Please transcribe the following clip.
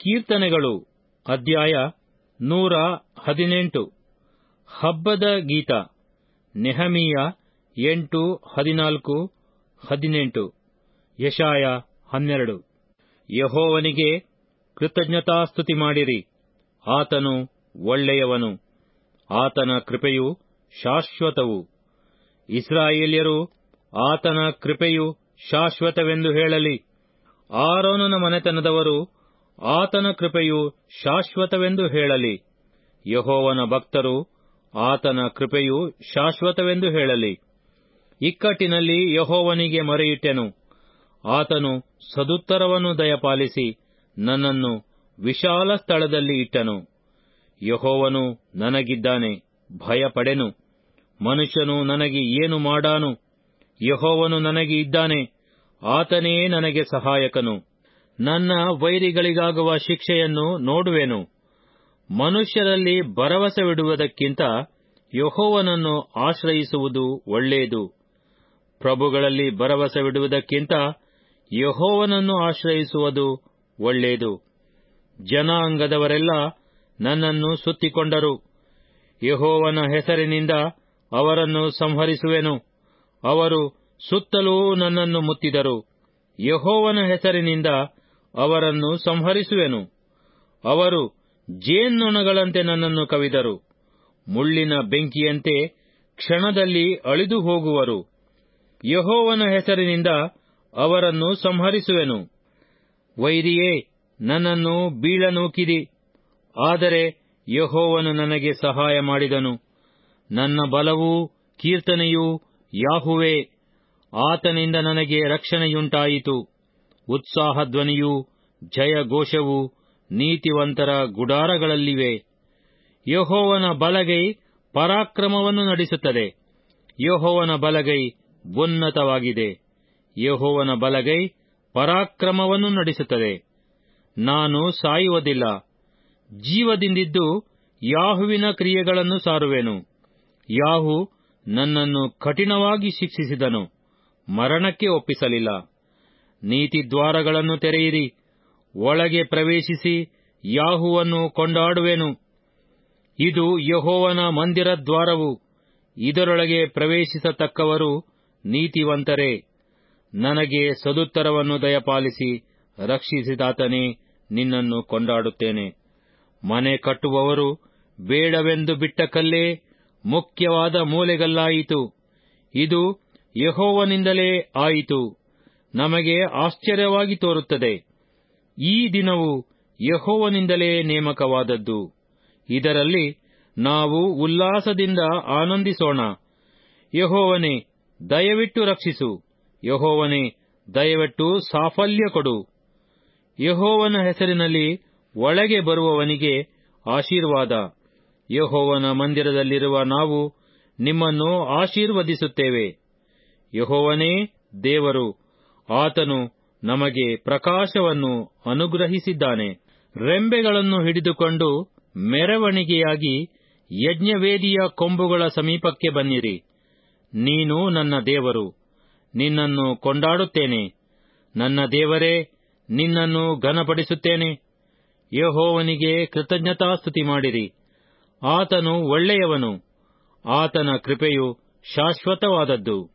ಕೀರ್ತನೆಗಳು ಅಧ್ಯಾಯ ನೂರ ಹದಿನೆಂಟು ಹಬ್ಬದ ಗೀತ ನೆಹಮೀಯ ಎಂಟು ಹದಿನಾಲ್ಕು ಹದಿನೆಂಟು ಯಶಾಯ ಹನ್ನೆರಡು ಯಹೋವನಿಗೆ ಕೃತಜ್ಞತಾಸ್ತುತಿ ಮಾಡಿರಿ ಆತನು ಒಳ್ಳೆಯವನು ಆತನ ಕೃಪೆಯು ಶಾಶ್ವತವು ಇಸ್ರಾಯೇಲ್ಯರು ಆತನ ಕೃಪೆಯು ಶಾಶ್ವತವೆಂದು ಹೇಳಲಿ ಆರೋನನ ಮನೆತನದವರು ಆತನ ಕೃಪೆಯು ಶಾಶ್ವತವೆಂದು ಹೇಳಲಿ ಯಹೋವನ ಭಕ್ತರು ಆತನ ಕೃಪೆಯು ಶಾಶ್ವತವೆಂದು ಹೇಳಲಿ ಇಕ್ಕಟ್ಟಿನಲ್ಲಿ ಯಹೋವನಿಗೆ ಮೊರೆಯಿಟ್ಟೆನು ಆತನು ಸದುತ್ತರವನ್ನು ದಯಪಾಲಿಸಿ ನನ್ನನ್ನು ವಿಶಾಲ ಸ್ಥಳದಲ್ಲಿ ಇಟ್ಟನು ಯಹೋವನು ನನಗಿದ್ದಾನೆ ಭಯಪಡೆನು ಮನುಷ್ಯನು ನನಗೆ ಏನು ಮಾಡಾನು ಯಹೋವನು ನನಗೆ ಇದ್ದಾನೆ ಆತನೇ ನನಗೆ ಸಹಾಯಕನು ನನ್ನ ವೈರಿಗಳಿಗಾಗುವ ಶಿಕ್ಷೆಯನ್ನು ನೋಡುವೆನು ಮನುಷ್ಯರಲ್ಲಿ ಭರವಸವಿಡುವುದಕ್ಕಿಂತ ಯಹೋವನನ್ನು ಆಶ್ರಯಿಸುವುದು ಒಳ್ಳೆಯದು ಪ್ರಭುಗಳಲ್ಲಿ ಭರವಸವಿಡುವುದಕ್ಕಿಂತ ಯಹೋವನನ್ನು ಆಶ್ರಯಿಸುವುದು ಒಳ್ಳೆಯದು ಜನಾಂಗದವರೆಲ್ಲ ನನ್ನನ್ನು ಸುತ್ತಿಕೊಂಡರು ಯಹೋವನ ಹೆಸರಿನಿಂದ ಅವರನ್ನು ಸಂಹರಿಸುವೆನು ಅವರು ಸುತ್ತಲೂ ನನ್ನನ್ನು ಮುತ್ತಿದರು ಯಹೋವನ ಹೆಸರಿನಿಂದ ಅವರನ್ನು ಸಂಹರಿಸುವೆನು ಅವರು ಜೇನ್ನೊಣಗಳಂತೆ ನನ್ನನ್ನು ಕವಿದರು ಮುಳ್ಳಿನ ಬೆಂಕಿಯಂತೆ ಕ್ಷಣದಲ್ಲಿ ಅಳಿದು ಹೋಗುವರು ಯಹೋವನ ಹೆಸರಿನಿಂದ ಅವರನ್ನು ಸಂಹರಿಸುವೆನು ವೈರಿಯೇ ನನ್ನನ್ನು ಬೀಳನೂಕಿದಿ ಆದರೆ ಯಹೋವನು ನನಗೆ ಸಹಾಯ ಮಾಡಿದನು ನನ್ನ ಬಲವೂ ಕೀರ್ತನೆಯೂ ಯಾಹುವೇ ಆತನಿಂದ ನನಗೆ ರಕ್ಷಣೆಯುಂಟಾಯಿತು ಉತ್ಸಾಹಧ್ವನಿಯೂ ಜಯಘೋಷವೂ ನೀತಿವಂತರ ಗುಡಾರಗಳಲ್ಲಿವೆ ಯಹೋವನ ಬಲಗೈ ಪರಾಕ್ರಮವನ್ನು ನಡೆಸುತ್ತದೆ ಯಹೋವನ ಬಲಗೈ ಉನ್ನತವಾಗಿದೆ ಯಹೋವನ ಬಲಗೈ ಪರಾಕ್ರಮವನ್ನು ನಡೆಸುತ್ತದೆ ನಾನು ಸಾಯುವುದಿಲ್ಲ ಜೀವದಿಂದಿದ್ದು ಯಾಹುವಿನ ಕ್ರಿಯೆಗಳನ್ನು ಸಾರುವೆನು ಯಾಹು ನನ್ನನ್ನು ಕಠಿಣವಾಗಿ ಶಿಕ್ಷಿಸಿದನು ಮರಣಕ್ಕೆ ಒಪ್ಪಿಸಲಿಲ್ಲ ನೀತಿದ್ವಾರಗಳನ್ನು ತೆರೆಯಿರಿ ಒಳಗೆ ಪ್ರವೇಶಿಸಿ ಯಾಹುವನ್ನು ಕೊಂಡಾಡುವೆನು ಇದು ಯಹೋವನ ಮಂದಿರ ದ್ವಾರವು ಇದರೊಳಗೆ ಪ್ರವೇಶಿಸತಕ್ಕವರು ನೀತಿವಂತರೇ ನನಗೆ ಸದುತ್ತರವನ್ನು ದಯಪಾಲಿಸಿ ರಕ್ಷಿಸಿದಾತನೇ ನಿನ್ನನ್ನು ಕೊಂಡಾಡುತ್ತೇನೆ ಮನೆ ಕಟ್ಟುವವರು ಬೇಡವೆಂದು ಬಿಟ್ಟ ಕಲ್ಲೇ ಮುಖ್ಯವಾದ ಮೂಲೆಗಲ್ಲಾಯಿತು ಇದು ಯಹೋವನಿಂದಲೇ ಆಯಿತು ನಮಗೆ ಆಶ್ಚರ್ಯವಾಗಿ ತೋರುತ್ತದೆ ಈ ದಿನವು ಯಹೋವನಿಂದಲೇ ನೇಮಕವಾದದ್ದು ಇದರಲ್ಲಿ ನಾವು ಉಲ್ಲಾಸದಿಂದ ಆನಂದಿಸೋಣ ಯಹೋವನೇ ದಯವಿಟ್ಟು ರಕ್ಷಿಸು ಯಹೋವನೇ ದಯವಿಟ್ಟು ಸಾಫಲ್ಯ ಕೊಡು ಯಹೋವನ ಹೆಸರಿನಲ್ಲಿ ಒಳಗೆ ಬರುವವನಿಗೆ ಆಶೀರ್ವಾದ ಯಹೋವನ ಮಂದಿರದಲ್ಲಿರುವ ನಾವು ನಿಮ್ಮನ್ನು ಆಶೀರ್ವದಿಸುತ್ತೇವೆ ಯಹೋವನೇ ದೇವರು ಆತನು ನಮಗೆ ಪ್ರಕಾಶವನ್ನು ಅನುಗ್ರಹಿಸಿದ್ದಾನೆ ರೆಂಬೆಗಳನ್ನು ಹಿಡಿದುಕೊಂಡು ಮೆರವಣಿಗೆಯಾಗಿ ಯಜ್ಞವೇದಿಯ ಕೊಂಬುಗಳ ಸಮೀಪಕ್ಕೆ ಬನ್ನಿರಿ ನೀನು ನನ್ನ ದೇವರು ನಿನ್ನನ್ನು ಕೊಂಡಾಡುತ್ತೇನೆ ನನ್ನ ದೇವರೇ ನಿನ್ನನ್ನು ಘನಪಡಿಸುತ್ತೇನೆ ಯಹೋವನಿಗೆ ಕೃತಜ್ಞತಾಸ್ತುತಿ ಮಾಡಿರಿ ಆತನು ಒಳ್ಳೆಯವನು ಆತನ ಕೃಪೆಯು ಶಾಶ್ವತವಾದದ್ದು